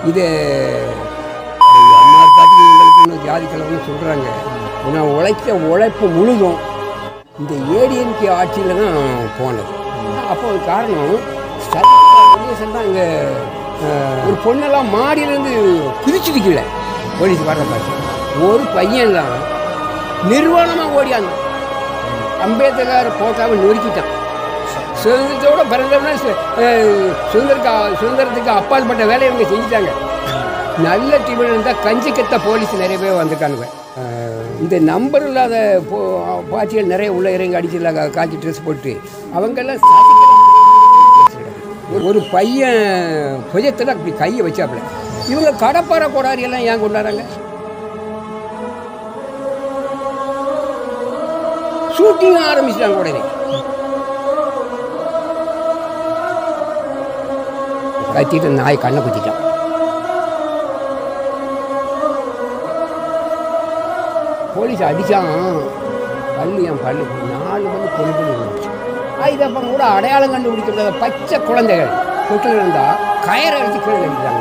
இது அம்மா பாட்டிக்கு எங்களுக்கு இன்னும் ஜாதி கலவரம்னு சொல்கிறாங்க நான் உழைச்ச உழைப்பு முழுதும் இந்த ஏடிஎம்கே ஆட்சியில் தான் போனது அப்போ ஒரு காரணம் கணேசன் தான் இங்கே ஒரு பொண்ணெல்லாம் மாடியிலேருந்து பிரிச்சுட்டு கீழே போலீஸ் வர பார்த்து ஒரு பையன் தான் நிர்வாணமாக ஓடியாங்க அம்பேத்கர் போட்டாவை நொறுக்கிட்டான் சுதந்திரத்தோட பிறந்தவனா சு- அஹ், சுதந்திரக்கு சுதந்திரத்துக்கு அப்பாற்பட்ட வேலையை இவங்க செஞ்சுட்டாங்க நல்ல டீமில் இருந்தால் கஞ்சி கத்த போலீஸ் நிறைய பேர் வந்திருக்கானுங்க அஹ், இந்த நம்பர் இல்லாத போ பாட்டிகள் நிறைய உள்ள இறங்கி அடிச்சிடல காய்ச்சி ட்ரெஸ் போட்டு அவங்கெல்லாம் சாதிக்கலாம் ஒரு பையன் புஜத்தில் அப்படி கையை வச்சாப்புல இவங்க கடப்பாறை கோடாரி எல்லாம் ஏன் கொண்டாடுறாங்க ஷூட்டிங் ஆரம்பிச்சிட்டாங்க உடனே கத்திட்டு நாய் கண்ணை குத்திட்டான் போலீஸ் அடித்தான் பல்லு என் பல்லு நாலு பல்லு பொண்ணு பொண்ணு இருந்துச்சு இதப்பம் கூட அடையாளம் கண்டுபிடிக்க முடியாத பச்சை குழந்தைகள் தொட்டில் இருந்தால் கயரை எடுத்து கீழே அடிக்கிறாங்க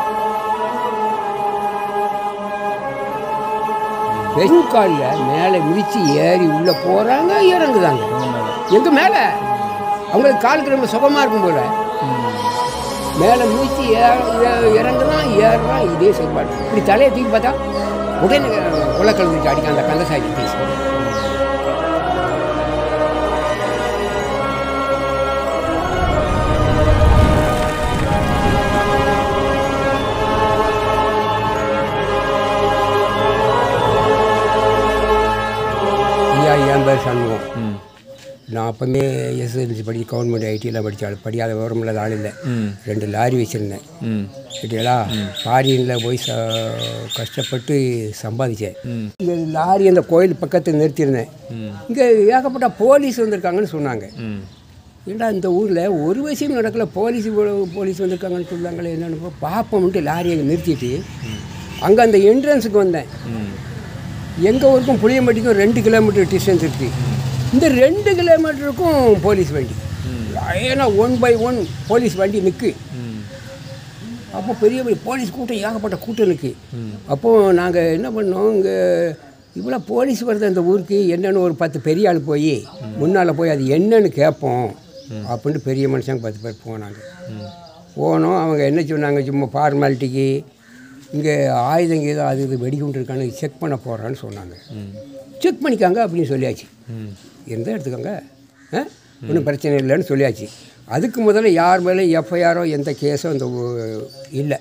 வெறுங்காலில் மேலே மிதித்து ஏறி உள்ளே போகிறாங்க இறங்குதாங்க எங்க மேலே அவங்களுக்கு காலுக்கு ரொம்ப சுகமாக இருக்கும் போல மேலே மிதித்து இறங்குதான் ஏறுறான் இதே செயல்பாடு இப்படி தலையை தூக்கி பார்த்தா உடனே உலக்கழுந்துச்சு அடிக்க அந்த கந்தசாமி பேசி ஐயா என் பேர் சண்முகம் ம் நான் அப்போமே எஸ்எல்சி படி கவர்மெண்ட் ஐடியில் படித்தாள் படியாத விவரம் இல்லாத ஆள் இல்லை ம் ரெண்டு லாரி வச்சுருந்தேன் ம் கேட்டீங்களா ஃபாரினில் போய் ச கஷ்டப்பட்டு சம்பாதிச்சேன் ம் இந்த லாரி அந்த கோயில் பக்கத்தில் நிறுத்தியிருந்தேன் ம் இங்கே ஏகப்பட்ட போலீஸ் வந்திருக்காங்கன்னு சொன்னாங்க ம் ஏண்டா இந்த ஊரில் ஒரு விஷயம் நடக்கல போலீஸ் இவ்வளவு போலீஸ் வந்திருக்காங்கன்னு சொல்லுவாங்களே என்னென்னு பார்ப்போம்ட்டு லாரியை நிறுத்திட்டு அங்கே அந்த என்ட்ரன்ஸுக்கு வந்தேன் ம் எங்கள் ஊருக்கும் புளியம்பட்டிக்கும் ரெண்டு கிலோமீட்டர் டிஸ்டன்ஸ் இருக்குது இந்த ரெண்டு கிலோமீட்டருக்கும் போலீஸ் வண்டி ஏன்னா ஒன் பை ஒன் போலீஸ் வண்டி நிற்கு ம் அப்போ பெரிய பெரிய போலீஸ் கூட்டம் ஏகப்பட்ட கூட்டம் இருக்கு அப்போது நாங்கள் என்ன பண்ணோம் இங்கே இவ்வளோ போலீஸ் வருது அந்த ஊருக்கு என்னன்னு ஒரு பத்து பெரிய ஆள் போய் முன்னால் போய் அது என்னன்னு கேட்போம் அப்படின்ட்டு பெரிய மனுஷங்க பத்து பேர் போனாங்க போனோம் அவங்க என்ன சொன்னாங்க சும்மா ஃபார்மாலிட்டிக்கு இங்கே ஆயுதங்க ஏதோ அது இது வெடிகுண்டு இருக்கான்னு செக் பண்ண போகிறேன்னு சொன்னாங்க செக் பண்ணிக்காங்க அப்படின்னு சொல்லியாச்சு ம் எந்த எடுத்துக்கோங்க ஒன்றும் பிரச்சனை இல்லைன்னு சொல்லியாச்சு அதுக்கு முதல்ல யார் மேலே எஃப்ஐஆரோ எந்த கேஸோ அந்த ஊ- இல்லை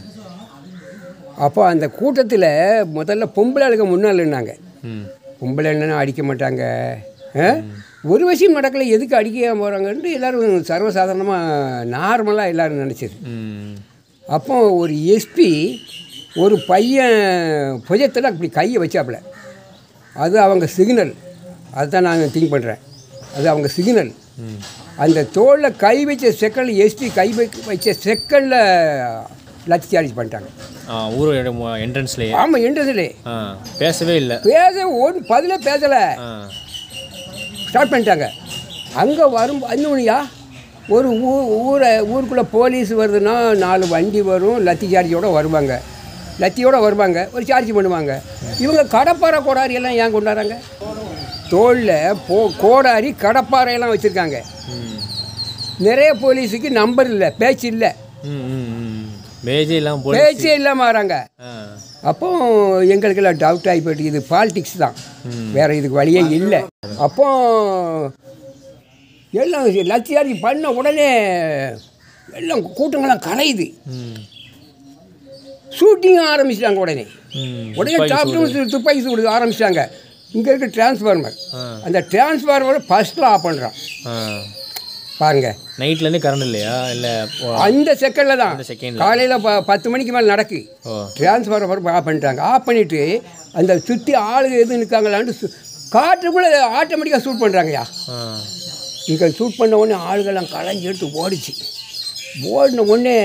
அப்போ அந்த கூட்டத்தில் முதல்ல பொம்பளை ஆளுங்க முன்னால் நின்னாங்க ம் பொம்பளை என்னன்னா அடிக்க மாட்டாங்க ஆ? ஒரு விஷயம் நடக்கலை எதுக்கு அடிக்க போகிறாங்கன்ட்டு எல்லோரும் சர்வசாதாரணமாக நார்மலாக எல்லோரும் நினச்சது ம் அப்போ ஒரு எஸ்பி ஒரு பையன் புஜத்தில் அப்படி கையை வச்சாப்புல அது அவங்க சிக்னல் அதுதான் நான் திங்க் பண்ணுறேன் அது அவங்க சிக்னல் அந்த தோளில் கை வச்ச செகண்டில் எஸ்பி கை வைக்க வச்ச செகண்டில் லத்தி சார்ஜ் பண்ணிட்டாங்க ஆ ஊர் என்ட்ரன்ஸ்லேயே ஆமாம் இன்ட்ரெஸ்ட்லே ஆ பேசவே இல்லை பேச ஒரு பதிலே பேசலை ஆ ஸ்டார்ட் பண்ணிட்டாங்க அங்கே வரும் இன்னொன்னுயா ஒரு ஊ ஊரை ஊருக்குள்ளே போலீஸ் வருதுன்னா நாலு வண்டி வரும் லத்தி சார்ஜோட வருவாங்க லத்தியோட வருவாங்க ஒரு சார்ஜ் பண்ணுவாங்க இவங்க கடப்பாறை கோடாரி எல்லாம் ஏன் கொண்டாடுறாங்க தோளில் போ கோடாரி கடப்பாறையெல்லாம் வச்சுருக்காங்க ம் நிறைய போலீஸுக்கு நம்பர் இல்லை பேச்சு இல்லை ம் ம் ம் பேஜே இல்லாமல் போலீஸ் பேச்சே இல்லாமல் வராங்க ஆ அப்போ எங்களுக்கெல்லாம் டவுட் ஆகி போயிட்டு இது பாலிடிக்ஸ் தான் வேற இதுக்கு வழியே இல்லை அப்போ எல்லாம் லட்சியாரி பண்ண உடனே எல்லாம் கூட்டங்கள்லாம் கலையுது ம் ஷூட்டிங் ஆரம்பிச்சிட்டாங்க உடனே ம் உடனே டாப்டும் துப்பாக்கி சூடு ஆரம்பிச்சிட்டாங்க இங்கே இருக்க டிரான்ஸ்ஃபார்மர் ஆ. அந்த டிரான்ஸ்ஃபார்மர் ஃபஸ்ட்டில் ஆஃப் பண்ணுறான் ஆ பாருங்க நைட்லேருந்து கரண்ட் இல்லையா இல்லை அந்த செகண்டில் தான் அந்த செகண்ட்ல காலையில் ப பத்து மணிக்கு மேலே நடக்கு ஓ டிரான்ஸ்ஃபார்மர் ஆஃப் பண்ணிட்டாங்க ஆஃப் பண்ணிவிட்டு அந்த சுற்றி ஆளுங்க எதுவும் நிற்காங்களான்ட்டு சு- காட்டுக்குள்ளே ஆட்டோமேட்டிக்காக ஷூட் பண்ணுறாங்கய்யா ஆ இங்கே ஷூட் பண்ண உடனே ஆளுகள்லாம் களைஞ்சு எடுத்து ஓடிச்சு ஓடின உடனே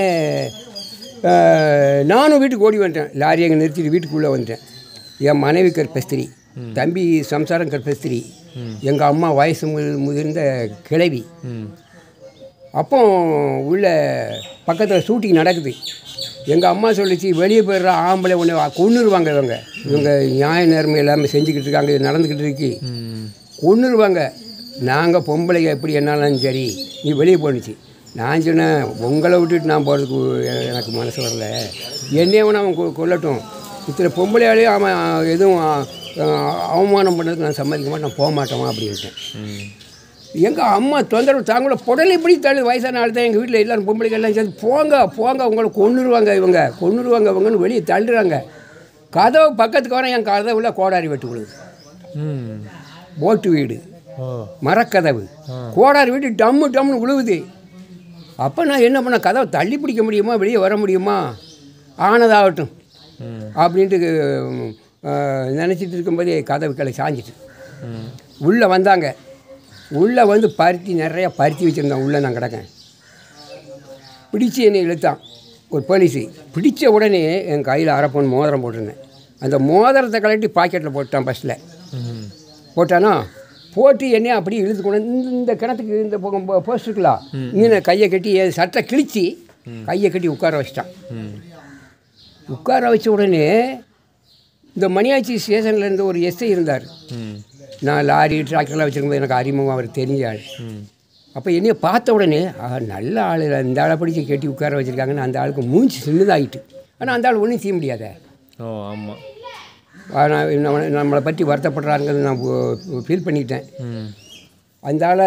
அஹ், நானும் வீட்டுக்கு ஓடி வந்துட்டேன் லாரி அங்கே நிறுத்திட்டு வீட்டுக்குள்ளே வந்துட்டேன் என் மனைவி கற்பஸ்திரி தம்பி சம்சாரம் கற்பஸ்திரி எங்கள் அம்மா வயசு மு- முதிர்ந்த கிழவி ம் அப்போ உள்ள பக்கத்தில் ஷூட்டிங் நடக்குது எங்கள் அம்மா சொல்லிச்சு வெளியே போயிடுற ஆம்பளை ஒன்று கொன்னுருவாங்க இவங்க இவங்க நியாய நேர்மை எல்லாமே செஞ்சுக்கிட்டு இருக்காங்க இது நடந்துக்கிட்டு இருக்கு ம் கொன்னுருவாங்க நாங்கள் பொம்பளைங்க எப்படி என்னாலும் சரி நீ வெளியே போணுச்சு நான் சொன்னேன் உங்களை விட்டுட்டு நான் போகிறதுக்கு எ- எனக்கு மனசு வரல என்னையே வேணா அவன் கொ- கொல்லட்டும் இத்தனை பொம்பளையாலே அவன் எதுவும் அஹ், அவமானம் பண்ணதுக்கு நான் சம்மதிக்க மாட்டேன் நான் போக மாட்டோமா அப்படின்ட்டேன் ம் எங்கள் அம்மா தொந்தரவு தாங்கள புடலை இப்படி தள்ளு வயசான ஆள் தான் எங்கள் வீட்டில் எல்லாரும் பொம்பளைங்க எல்லாம் சேர்ந்து போங்க போங்க உங்களை கொன்னுருவாங்க இவங்க கொன்னுருவாங்க இவங்கன்னு வெளியே தள்ளுறாங்க கதவு பக்கத்துக்கு வர என் கதவுல கோடாரி வெட்டு விழுது ம் போட்டு வீடு ஓ மரக்கதவு கோடாரி வீட்டு டம்மு டம்னு விழுவுது அப்போ நான் என்ன பண்ண கதவை தள்ளி பிடிக்க முடியுமா வெளியே வர முடியுமா ஆனதாகட்டும் ம் அப்படின்ட்டு நினச்சிட்டு இருக்கும்போதே கதவு கிளை சாஞ்சிட்டு ம் உள்ளே வந்தாங்க உள்ளே வந்து பருத்தி நிறையா பருத்தி வச்சுருந்தேன் உள்ளே நான் கிடக்கேன் பிடிச்சி என்னை இழுத்தான் ஒரு போலீஸு பிடிச்ச உடனே என் கையில் அரை பவுன் மோதிரம் போட்டிருந்தேன் அந்த மோதிரத்தை கலட்டி பாக்கெட்டில் போட்டான் பஸ்ஸில் ம் போட்டானா போட்டு என்னைய அப்படியே இழுத்து கொண்டு வந்து இந்த- இந்த கிணத்துக்கு இந்த பக்கம் போஸ்ட் இருக்கலாம் இங்கே கையை கட்டி என் சட்டை கிழிச்சி கையை கட்டி உட்கார வச்சிட்டான் ம் உட்கார வச்ச உடனே இந்த மணியாச்சி ஸ்டேஷனில் இருந்து ஒரு எஸ்ஐ இருந்தார் ம் நான் லாரி டிராக்டர்லாம் வச்சுருக்கும்போது எனக்கு அறிமுகம் அவர் தெரிஞ்ச ஆள் ம் அப்போ என்னைய பார்த்த உடனே ஆஹா நல்ல ஆள் இந்த ஆளை பிடிச்சி கட்டி உட்கார வச்சுருக்காங்கன்னு அந்த ஆளுக்கு மூஞ்சி சின்னதாகிட்டு ஆனால் அந்த ஆள் ஒன்றும் செய்ய முடியாதே ஓ ஆமாம் ஆனால் நம்ம- நம்மளை பற்றி வருத்தப்படுறாங்கிறது நான் ஃபீல் பண்ணிக்கிட்டேன் ம் அந்த ஆளை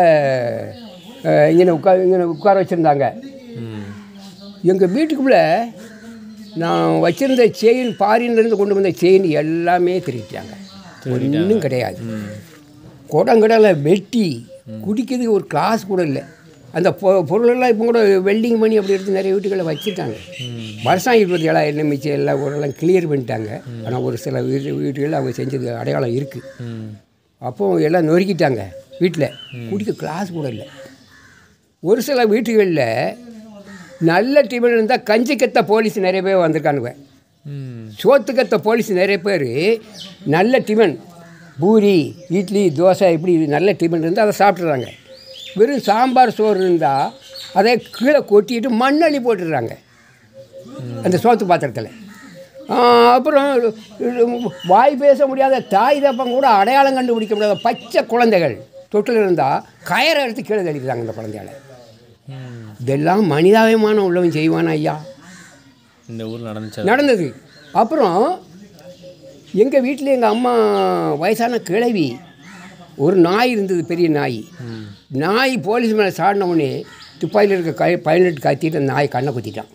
இங்கே உட்கார இங்கே உட்கார வச்சுருந்தாங்க ம் எங்கள் வீட்டுக்குள்ளே நான் வச்சுருந்த செயின் ஃபாரின்லேருந்து கொண்டு வந்த செயின் எல்லாமே திருட்டாங்க ஒன்றும் கிடையாது ம் குடங்கடலை வெட்டி குடிக்கிறதுக்கு ஒரு கிளாஸ் கூட இல்லை அந்த பொ பொருளெல்லாம் இப்போ கூட வெல்டிங் பண்ணி அப்படி எடுத்து நிறைய வீட்டுகளில் வச்சுருக்காங்க வருஷம் இருபத்தி ஏழாயிரம் எண்ணெய் மிச்சம் எல்லா பொருளெல்லாம் கிளியர் பண்ணிட்டாங்க ஆனால் ஒரு சில வீட்டு வீட்டுகளில் அவங்க செஞ்சது அடையாளம் இருக்குது ம் அப்போ எல்லாம் நொறுக்கிட்டாங்க வீட்டில் குடிக்க கிளாஸ் கூட இல்லை ஒரு சில வீட்டுகளில் நல்ல டிஃபன் இருந்தால் கஞ்சி கத்த போலீஸ் நிறைய பேர் வந்திருக்கானுங்க ம் சோத்து கத்த போலீஸ் நிறைய பேர் நல்ல டிஃபன் பூரி இட்லி தோசை இப்படி நல்ல டிஃபன் இருந்தால் அதை சாப்பிட்றாங்க வெறும் சாம்பார் சோறு இருந்தால் அதை கீழே கொட்டிட்டு மண்ணள்ளி போட்டுடுறாங்க அந்த சோத்து பாத்திரத்தில் ஆ, அப்புறம் வாய் பேச முடியாத தாய் தப்பம் கூட அடையாளம் கண்டுபிடிக்க முடியாத பச்சை குழந்தைகள் தொட்டில் இருந்தால் கயரை எடுத்து கீழே தள்ளிடுறாங்க இந்த குழந்தைகளை ம் இதெல்லாம் மனிதாபிமானம் உள்ளவன் செய்வானா ஐயா இந்த ஊரில் நடந்துச்சு நடந்தது அப்புறம் எங்கள் வீட்டில் எங்கள் அம்மா வயசான கிழவி ஒரு நாய் இருந்தது பெரிய நாய் ம் நாய் போலீஸ் மேலே சாடின உடனே துப்பாக்கியில் இருக்க கை பயனிட்டு கத்திட்டு அந்த நாய் கண்ணை குத்திட்டான்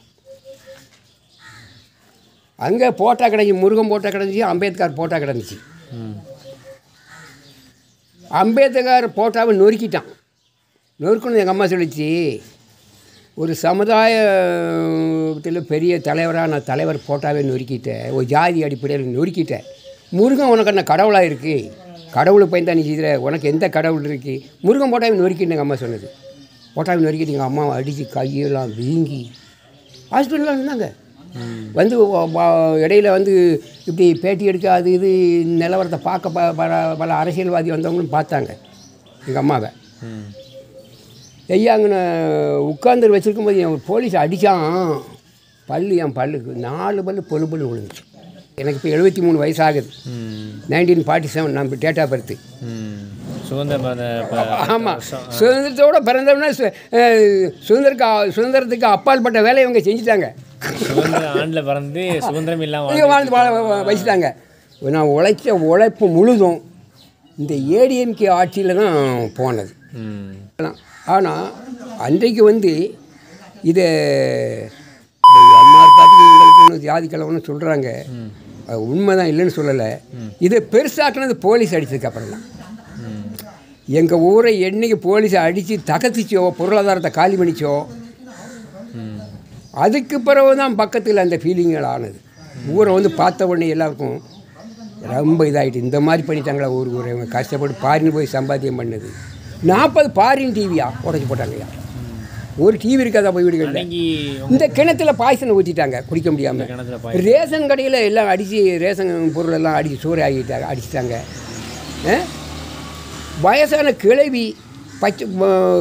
அங்கே போட்டா கிடஞ்சி முருகன் போட்டா கிடந்துச்சு அம்பேத்கர் போட்டா கிடந்துச்சு ம் அம்பேத்கர் போட்டாவை நொறுக்கிட்டான் நொறுக்கணும் எங்கள் அம்மா சொல்லிச்சு ஒரு சமுதாயத்தில் பெரிய தலைவராக நான் தலைவர் போட்டாவே நொறுக்கிட்டேன் ஒரு ஜாதி அடிப்படையில் நொறுக்கிட்டேன் முருகன் உனக்கு என்ன கடவுளாக இருக்குது கடவுளுக்கு பயந்தா நீ செய்கிற உனக்கு எந்த கடவுள் இருக்குது முருகன் போட்டாவே நொறுக்கிட்டு எங்கள் அம்மா சொன்னது போட்டாவே நொறுக்கிட்டு எங்கள் அம்மாவை அடித்து கையெல்லாம் வீங்கி ஹாஸ்பிட்டலில் இருந்தாங்க வந்து வ- வ- இடையில வந்து இப்படி பேட்டி எடுக்க அது இது நிலவரத்தை பார்க்க ப பல பல அரசியல்வாதி வந்தவங்களும் பார்த்தாங்க எங்கள் அம்மாவை ம் ஐயா அங்கே உட்காந்து வச்சுருக்கும்போது என் ஒரு போலீஸ் அடித்தான் பல்லு என் பல்லுக்கு நாலு பல்லு பொழு பொண்ணு விழுந்துச்சு எனக்கு இப்போ எழுபத்தி மூணு வயசு ஆகுது ம் நைன்டீன் ஃபார்ட்டி செவன் நம்ம டேட் ஆஃப் பர்த்து ம் சுதந்திரம் பிறந்த ப- ஆமாம் சுதந்திரத்தோட பிறந்தவனா சு- அஹ், சுதந்திரக்கு சுதந்திரத்துக்கு அப்பாற்பட்ட வேலையை இவங்க செஞ்சுட்டாங்க சுதந்திர ஆண்டில் பிறந்து சுதந்திரம் இல்லாமல் இங்கே வாழ்ந்து வாழ வ- வச்சுட்டாங்க நான் உழைச்ச உழைப்பு முழுதும் இந்த ஏடிஎம்கே ஆட்சியில் தான் போனது ம் ஆனால் அன்றைக்கு வந்து இதை அம்மா பார்த்து எங்களுக்கு ஒன்று ஜாதி கலவன்னு சொல்கிறாங்க அது உண்மை தான் இல்லைன்னு சொல்லலை இதை பெருசாக்குனது போலீஸ் அடித்ததுக்கு அப்புறம் தான் ம் எங்கள் ஊரை என்னைக்கு போலீஸ் அடித்து தகர்த்துச்சோ பொருளாதாரத்தை காலி பண்ணிச்சோ ம் அதுக்கு பிறகு தான் பக்கத்தில் அந்த ஃபீலிங்கள் ஆனது ஊரை வந்து பார்த்த உடனே எல்லாருக்கும் ரொம்ப இதாகிட்டு இந்த மாதிரி பண்ணிட்டாங்களா ஊர் ஊரை இவங்க கஷ்டப்பட்டு பாரின்னு போய் சம்பாத்தியம் பண்ணது நாற்பது பாரின் டிவியா உடச்சி போட்டாங்கய்யா ஒரு டிவி இருக்காதா போய் வீடுகளில் அன்னைக்கு இந்த கிணத்துல பாய்சனை ஊற்றிட்டாங்க குடிக்க முடியாமல் கிணத்துல பாய் ரேஷன் கடையில் எல்லாம் அடித்து ரேஷன் பொருள் எல்லாம் அடித்து சோறு ஆகிட்டாங்க அடிச்சிட்டாங்க ஆ? வயசான கிழவி பச்சை ம-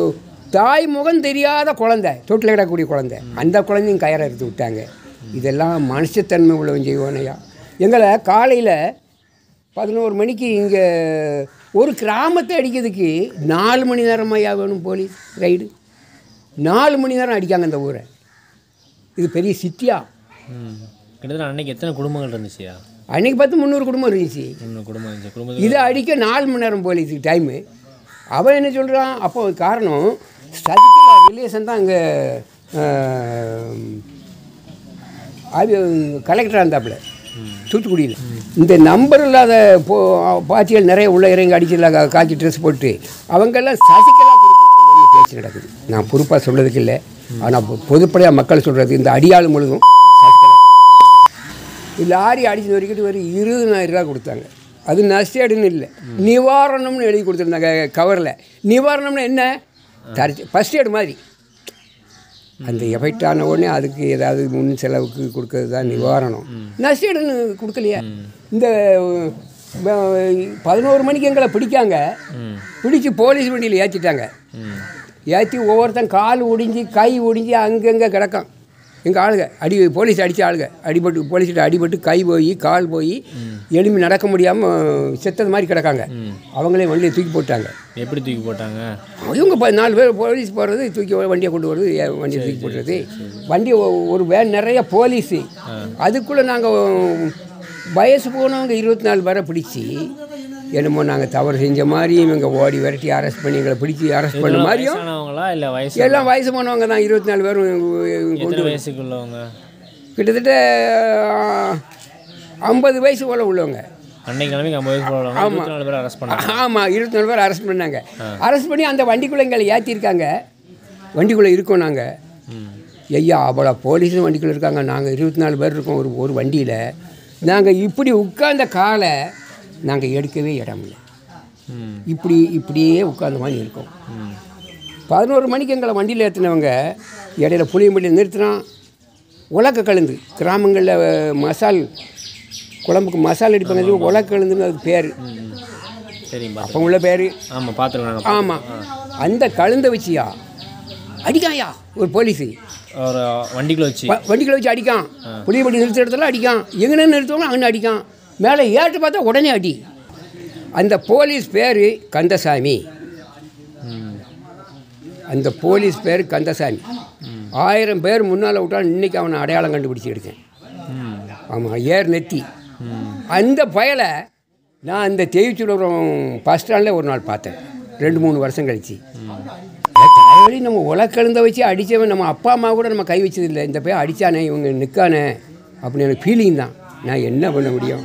தாய் முகம் தெரியாத குழந்தை தொட்டில் கிடக்கக்கூடிய குழந்தை அந்த குழந்தையும் கயரை எடுத்து விட்டாங்க இதெல்லாம் மனுஷத்தன்மை உள்ளவன் செய்வானையா எங்களை காலையில் பதினோரு மணிக்கு இங்கே ஒரு கிராமத்தை அடிக்கிறதுக்கு நாலு மணி நேரம் ஐயா வேணும் போலீஸ் ரைடு நாலு மணி நேரம் அடிக்காங்க இந்த ஊரை இது பெரிய சிட்டியா ம் கிட்டத்தட்ட அன்னைக்கு எத்தனை குடும்பங்கள் இருந்துச்சுயா அன்னைக்கு பார்த்து முந்நூறு குடும்பம் இருந்துச்சு மூணு குடும்பம் இருந்துச்சு குடும்பத்துக்கு இதை அடிக்க நாலு மணி நேரம் போலீஸுக்கு டைமு அவன் என்ன சொல்கிறான் அப்போ காரணம் சதிக்கலா ரிலேஷன் தான் இங்கே அது கலெக்டராக இருந்தாப்புல தூத்துக்குடியில் இந்த நம்பர் இல்லாத போ பாத்திகள் நிறைய உள்ள இறங்கி அடிச்சிடல காக்கி ட்ரெஸ் போட்டு அவங்கெல்லாம் சசிகலா குறித்து வெளியே பேச்சு நடக்குது நான் பொறுப்பாக சொல்றதுக்கு இல்லை ஆனால் பொதுப்படையாக மக்கள் சொல்கிறது இந்த அடியாள் முழுதும் சசிகலா லாரி அடிச்சு வரைக்கும் ஒரு இருபதாயிரம் ரூபா கொடுத்தாங்க அது நஷ்டேடுன்னு இல்லை நிவாரணம்னு எழுதி கொடுத்துருந்தாங்க கவரில் நிவாரணம்னு என்ன தரிச்சு ஃபஸ்ட் எய்டு மாதிரி அந்த எஃபெக்ட் ஆன உடனே அதுக்கு ஏதாவது முன் செலவுக்கு கொடுக்கறது தான் நிவாரணம் நஷ்டேடுன்னு கொடுக்கலையே இந்த அஹ், பதினோரு மணிக்கு எங்களை பிடிக்காங்க ம் பிடிச்சி போலீஸ் வண்டியில் ஏற்றிட்டாங்க ம் ஏற்றி ஒவ்வொருத்தன் கால் ஒடிஞ்சு கை ஒடிஞ்சு அங்கங்கே கிடக்கும் எங்கள் ஆளுங்க அடி போலீஸ் அடித்த ஆளுங்க அடிபட்டு போலீஸ்கிட்ட அடிபட்டு கை போய் கால் போய் எலும்பி நடக்க முடியாமல் செத்தது மாதிரி கிடக்காங்க அவங்களே வண்டியை தூக்கி போட்டாங்க எப்படி தூக்கி போட்டாங்க இவங்க ப- நாலு பேர் போலீஸ் போகிறது தூக்கி வண்டியை கொண்டு வருது ஏன் வண்டியை தூக்கி போட்டுறது வண்டி ஒ- ஒரு வேன் நிறைய போலீஸு அதுக்குள்ளே நாங்கள் வயசு போனவங்க இருபத்தி நாலு பேரை பிடிச்சி என்னமோ நாங்கள் தவறு செஞ்ச மாதிரியும் இவங்க ஓடி விரட்டி அரெஸ்ட் பண்ணி எங்களை பிடிச்சி அரெஸ்ட் பண்ண மாதிரியும் வயசானவங்களா இல்லை வயசு எல்லாம் வயசு போனவங்க தான் இருபத்தி நாலு பேரும் கொண்டு எத்தனை வயசுக்கு உள்ளவங்க கிட்டத்தட்ட ஐம்பது வயசு போல் உள்ளவங்க அன்னைக்கு கிழமைக்கு ஐம்பது வயசு உள்ளவங்க இருபத்தி நாலு பேர் அரெஸ்ட் பண்ணாங்க ஆமாம் இருபத்தி நாலு பேர் அரெஸ்ட் பண்ணாங்க அரெஸ்ட் பண்ணி அந்த வண்டிக்குள்ளே எங்களை ஏற்றிருக்காங்க வண்டிக்குள்ளே இருக்கோம் நாங்கள் ம் ஐயா அவ்வளோ போலீஸும் வண்டிக்குள்ளே இருக்காங்க நாங்கள் இருபத்தி நாலு பேர் இருக்கோம் ஒரு ஒரு வண்டியில் நாங்கள் இப்படி உட்கார்ந்த காலை நாங்கள் எடுக்கவே இடம் இல்லை ம் இப்படி இப்படியே உட்கார்ந்த மாதிரி இருக்கோம் ம் பதினோரு மணிக்கு எங்களை வண்டியில் ஏற்றினவங்க இடையில புளியம்பள்ளி நிறுத்தினான் உலக்க கழுந்து கிராமங்களில் மசால் குழம்புக்கு மசால் அடிப்பாங்க உலக்க கழுந்துன்னு அது பேர் ம் ம் சரிங்க பார்த்து அப்போ உள்ள பேர் ஆமாம் பார்த்துருக்கேன் ஆமாம் அந்த கழுந்த வச்சியா அடிக்காயா ஒரு போலீஸு ஒரு வண்டிக்குள்ள வச்சு வ- வண்டிக்குள்ள வச்சு அடிக்கான் புளியம்பட்டி நிறுத்த இடத்துல அடிக்கான் எங்கே நிறுத்துவாங்க அங்கே அடிக்கான் மேலே ஏற்று பார்த்தா உடனே அடி அந்த போலீஸ் பேர் கந்தசாமி ம் அந்த போலீஸ் பேர் கந்தசாமி ஆயிரம் பேர் முன்னால் விட்டாலும் இன்றைக்கி அவனை அடையாளம் கண்டுபிடிச்சி எடுத்தேன் ம் ஆமாம் ஏர் நெத்தி ம் அந்த பயலை நான் அந்த தேவிச்சுடுறோம் பஸ் ஸ்டாண்டில் ஒரு நாள் பார்த்தேன் ரெண்டு மூணு வருஷம் கழிச்சு தலைவலி நம்ம உலக்கழுந்த வச்சு அடித்தவன் நம்ம அப்பா அம்மா கூட நம்ம கை வச்சதில்லை இந்த பையன் அடித்தானே இவங்க நிற்கானே அப்படின்னு எனக்கு ஃபீலிங் தான் நான் என்ன பண்ண முடியும்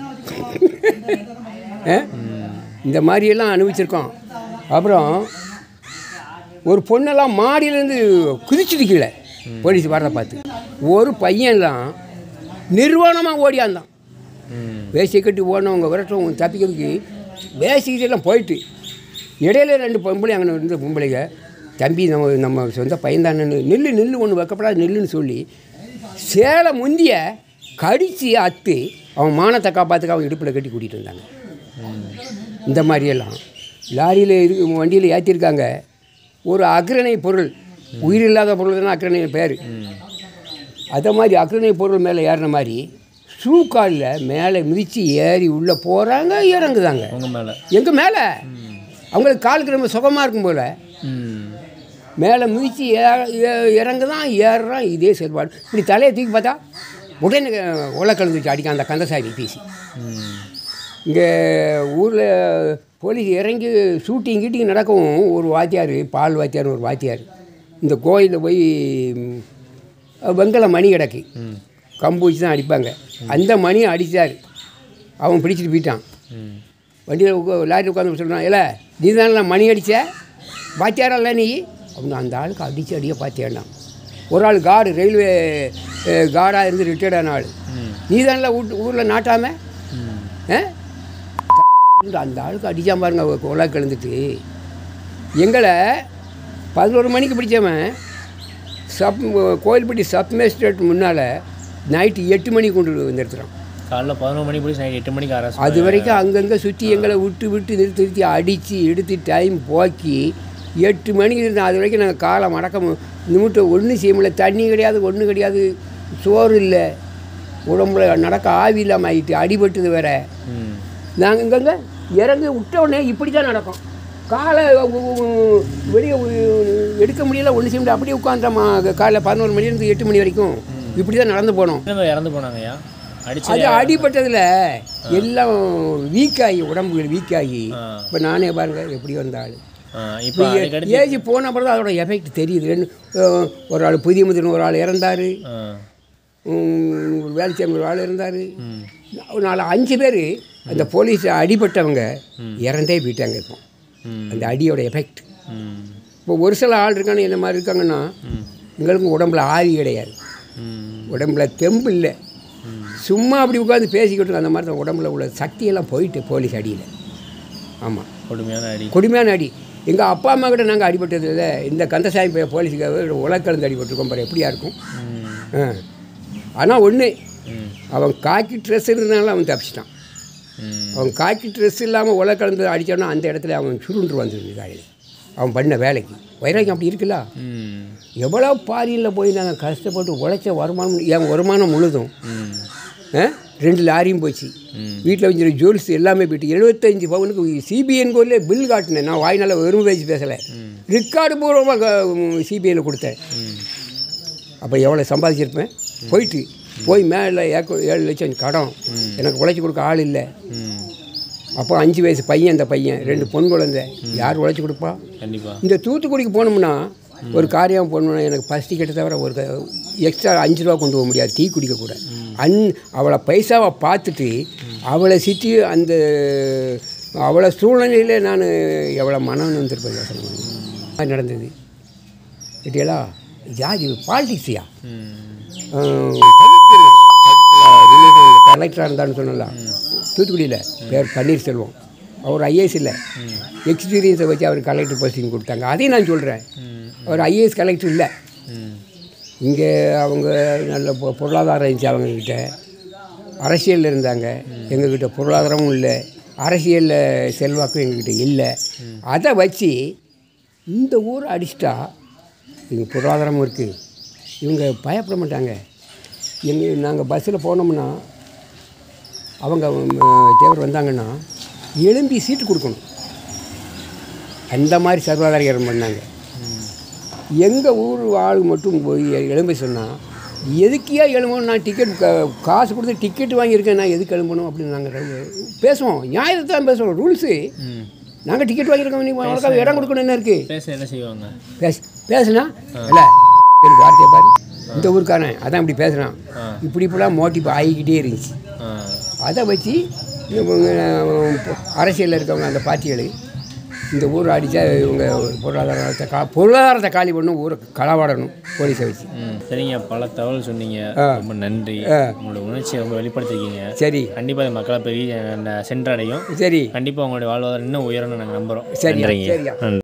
ஆ? இந்த மாதிரியெல்லாம் அனுபவிச்சிருக்கோம் அப்புறம் ஒரு பொண்ணெல்லாம் மாடியிலேருந்து குதிச்சுட்டு கீழே போலீஸ் வரதை பார்த்து ஒரு பையன்லாம் நிர்வாணமாக ஓடியாந்தான் ம் வேஷ்டி கட்டி ஓடினவங்க விரட்டவங்க தப்பிக்கிறதுக்கு வேஷ்டிக்கிட்டெல்லாம் போயிட்டு இடையில ரெண்டு பொம்பளை அங்கே இருந்த பொம்பளைங்க தம்பி நம்ம நம்ம சொந்த பையன்தானு நில்லு நில்லு ஒன்று வைக்கப்படாது நில்லுன்னு சொல்லி சேலை முந்திய கடித்து அத்து அவன் மானத்தை காப்பாற்றுக்க அவன் இடுப்பில் கட்டி கூட்டிகிட்டு வந்தாங்க இந்த மாதிரியெல்லாம் லாரியில் இருக்கு வண்டியில் ஏற்றிருக்காங்க ஒரு அக்ரணை பொருள் உயிரில்லாத பொருள் தானே அக்ரணை பேர் அதை மாதிரி அக்ரணை பொருள் மேலே ஏறின மாதிரி ஷூ காலில் மேலே மிதித்து ஏறி உள்ளே போகிறாங்க இறங்குதாங்க உங்கள் மேலே எங்கே மேலே அவங்களுக்கு காலுக்கு ரொம்ப சுகமாக இருக்கும் போல் ம் மேலே மிதித்து ஏ ஏ- இறங்குதான் ஏறுறான் இதே செயல்பாடு இப்படி தலையை தூக்கி பார்த்தா உடனே உள்ள கலந்துச்சு அடிக்கான் அந்த கந்தசாமி பேசி ம் இங்கே ஊரில் போலீஸ் இறங்கி ஷூட்டிங் கீட்டிங் நடக்கும் ஒரு வாத்தியார் பால் வாத்தியார் ஒரு வாத்தியார் இந்த கோயிலில் போய் ம், வெங்கல மணி கிடக்கு ம் கம்பு வச்சு தான் அடிப்பாங்க அந்த மணியை அடித்தார் அவன் பிடிச்சிட்டு போயிட்டான் ம் வண்டியில் உட்கா லாரி உட்காந்து சொல்கிறான் இல்லை நீ தானே மணி அடித்த பாத்தியாரல்ல நீ அப்படின்னு அந்த ஆளுக்கு அடித்து அடிக்க பாத்தியாண்டான் ஒரு ஆள் கார்டு ரயில்வே கார்டாக இருந்து ரிட்டையர்ட் ஆன ஆள் ம் நீ தானே வீட்டு ஊரில் நாட்டாம ம் ஆ? அந்த ஆளுக்கு அடிச்சான் பாருங்க கொலை கலந்துட்டு எங்களை பதினோரு மணிக்கு பிடிச்சவன் சப் கோயில்பட்டி சப் மேஜிஸ்ட்ரேட் முன்னால் நைட்டு எட்டு மணிக்கு கொண்டு வந்து நிறுத்துறான் காலைல பதினொரு மணி போலீஸ் நைட் எட்டு மணிக்கு அரெஸ்ட் அது வரைக்கும் அங்கங்கே சுற்றி எங்களை விட்டு விட்டு நிறுத்தி நிறுத்தி அடித்து எடுத்து டைம் போக்கி எட்டு மணிக்கு இருந்தோம் அது வரைக்கும் நாங்கள் காலை மடக்க மு- நிமிட்டு ஒன்றும் செய்ய முடியல தண்ணி கிடையாது ஒன்றும் கிடையாது சோறு இல்லை உடம்புல நடக்க ஆவி இல்லாமல் ஆகிட்டு அடிபட்டது வேற ம் நாங்கள் இங்கங்க இறங்கி விட்ட உடனே இப்படி தான் நடக்கும் காலை வெளியே எடுக்க முடியல ஒன்றும் செய்ய முடியல அப்படியே உட்காந்துட்டோமா காலைல பதினோரு மணிலேருந்து எட்டு மணி வரைக்கும் இப்படி தான் நடந்து போனோம் எத்தனை பேர் இறந்து போனாங்கய்யா அடிச்சு அது அடிபட்டதில் எல்லாம் வீக் ஆகி உடம்புகள் வீக் ஆகி ஆ. இப்போ நானே பாருங்க எப்படி வந்த ஆள் ஆ, இப்போ அதுக்கடுத்து ஏஜ் போன அப்புறம் தான் அதோட எஃபெக்ட் தெரியுது ரெண்டு அஹ், ஒரு ஆள் புதிய முதல் ஒரு ஆள் இறந்தார் ஆ வேலைச்சாமி ஒரு ஆள் இருந்தார் ம் ஒரு நாலு அஞ்சு பேர் அந்த போலீஸ் அடிபட்டவங்க இறந்தே போயிட்டாங்க இப்போ ம் அந்த அடியோட எஃபெக்ட் ம் இப்போ ஒரு சில ஆள் இருக்காங்க என்ன மாதிரி இருக்காங்கன்னா எங்களுக்கு உடம்புல ஆவி கிடையாது ம் உடம்புல தெம்பு இல்லை சும்மா அப்படி உட்காந்து பேசிக்கிட்டு இருக்க அந்த மாதிரி தான் உடம்புல உள்ள சக்தியெல்லாம் போயிட்டு போலீஸ் அடியில் ஆமாம் கொடுமையான அடி கொடுமையான அடி எங்கள் அப்பா அம்மா கிட்ட நாங்கள் அடிபட்டது இல்லை இந்த கந்தசாமி பையன் போலீஸுக்காக உலக்கலந்து அடிபட்டிருக்கோம் பாரு எப்படியா இருக்கும் ம் ஆ ஆனால் ஒன்று ம் அவன் காக்கி ட்ரெஸ் இருந்தனால அவன் தப்பிச்சிட்டான் ம் அவன் காக்கி ட்ரெஸ் இல்லாமல் உலக்கலந்து அடித்தான்னா அந்த இடத்துல அவன் சுருண்டு வந்துருந்து காலையில் அவன் பண்ண வேலைக்கு வைராக்கியம் அப்படி இருக்குல்ல ம் எவ்வளோ பாரியில் போய் நாங்கள் கஷ்டப்பட்டு உழைச்ச வருமானம் என் வருமானம் முழுதும் ம் ஆ? ரெண்டு லாரியும் போச்சு ம் வீட்டில் வச்சுருக்க ஜுவல்ஸ் எல்லாமே போயிட்டு எழுபத்தஞ்சு பவுனுக்கு சிபிஎன் கோரில் பில் காட்டினேன் நான் வாய்னால வெறும் பேச்சு பேசலை ரெக்கார்டு பூர்வமாக சிபிஐயில் கொடுத்தேன் ம் அப்போ எவ்வளோ சம்பாதிச்சிருப்பேன் போயிட்டு போய் மேலே ஏக்க ஏழு லட்சம் கடன் எனக்கு உழைச்சி கொடுக்க ஆள் இல்லை ம் அப்போ அஞ்சு வயசு பையன் அந்த பையன் ரெண்டு பொன் குழந்தை யார் உழைச்சி கொடுப்பா கண்டிப்பாக இந்த தூத்துக்குடிக்கு போனோம்னா ஒரு காரியம் போகணும்னா எனக்கு பஸ் டிக்கெட்டை தவிர ஒரு எக்ஸ்ட்ரா அஞ்சு ரூபா கொண்டு போக முடியாது டீ குடிக்கக்கூட அன் அவளை பைசாவை பார்த்துட்டு அவளை சுற்றி அந்த அவளை சூழ்நிலையில் நான் எவ்வளோ மனம் வந்திருப்பேன் யோசனை பண்ணி. அது நடந்தது கேட்டியலா ஜாதி பாலிடிக்ஸியா ம் கலெக்டராக இருந்தான்னு சொன்னல தூத்துக்குடியில் பேர் பன்னீர்செல்வம் அவர் ஐஏஎஸ் இல்லை எக்ஸ்பீரியன்ஸை வச்சு அவர் கலெக்டர் போஸ்டிங் கொடுத்தாங்க அதையும் நான் சொல்கிறேன் ம் அவர் ஐஏஎஸ் கலெக்டர் இல்லை ம் இங்கே அவங்க நல்ல பொ- பொருளாதாரம் இருந்துச்சு அவங்கக்கிட்ட அரசியலில் இருந்தாங்க எங்ககிட்ட பொருளாதாரமும் இல்லை அரசியலில் செல்வாக்கும் எங்ககிட்ட இல்லை அதை வச்சு இந்த ஊர் அடிச்சிட்டா இங்கே பொருளாதாரமும் இருக்குது இவங்க பயப்பட மாட்டாங்க எங்கள் நாங்கள் பஸ்ஸில் போனோம்னா அவங்க ம், தேவர் வந்தாங்கன்னா எலும்பி சீட்டு கொடுக்கணும் அந்த மாதிரி சர்வாதாரம் பண்ணாங்க எங்கள் ஊர் ஆள் மட்டும் போய் எழும்ப சொன்னால் எதுக்கியா எழும்பணும் நான் டிக்கெட் காசு கொடுத்து டிக்கெட் வாங்கியிருக்கேன் நான் எதுக்கு எழும்பணும் அப்படின்னு நாங்கள் பேசுவோம் நியாயத்தை தான் பேசுவோம் ரூல்ஸு ம் நாங்கள் டிக்கெட் வாங்கியிருக்கோம் நீ உனக்காக இடம் கொடுக்கணும் என்ன இருக்குது பேச என்ன செய்வாங்க பேச பேசுனா இல்லை எனக்கு வார்த்தையை பாரு இந்த ஊருக்காரன் அதான் இப்படி பேசுகிறான் ஆ. இப்படி இப்படிலாம் மோட்டிவ் ஆகிக்கிட்டே இருந்துச்சு ஆ அதை வச்சு இவங்க அரசியலில் இருக்கவங்க அந்த பார்ட்டிகள் இந்த ஊர் அடித்தா இவங்க பொருளாதாரத்தை கா பொருளாதாரத்தை காலி பண்ணணும் ஊரை களவாடணும் போலீஸை வச்சு ம் சரிங்க பல தகவல் சொன்னீங்க ரொம்ப நன்றி உங்களோட உணர்ச்சியை ரொம்ப வெளிப்படுத்திருக்கீங்க சரி கண்டிப்பாக இந்த மக்களை பெரிய ந- சென்றடையும் சரி கண்டிப்பாக உங்களுடைய வாழ்வாதாரம் இன்னும் உயரணும்னு நாங்கள் நம்புகிறோம் சரியா நன்றிங்க சரியா நன்றி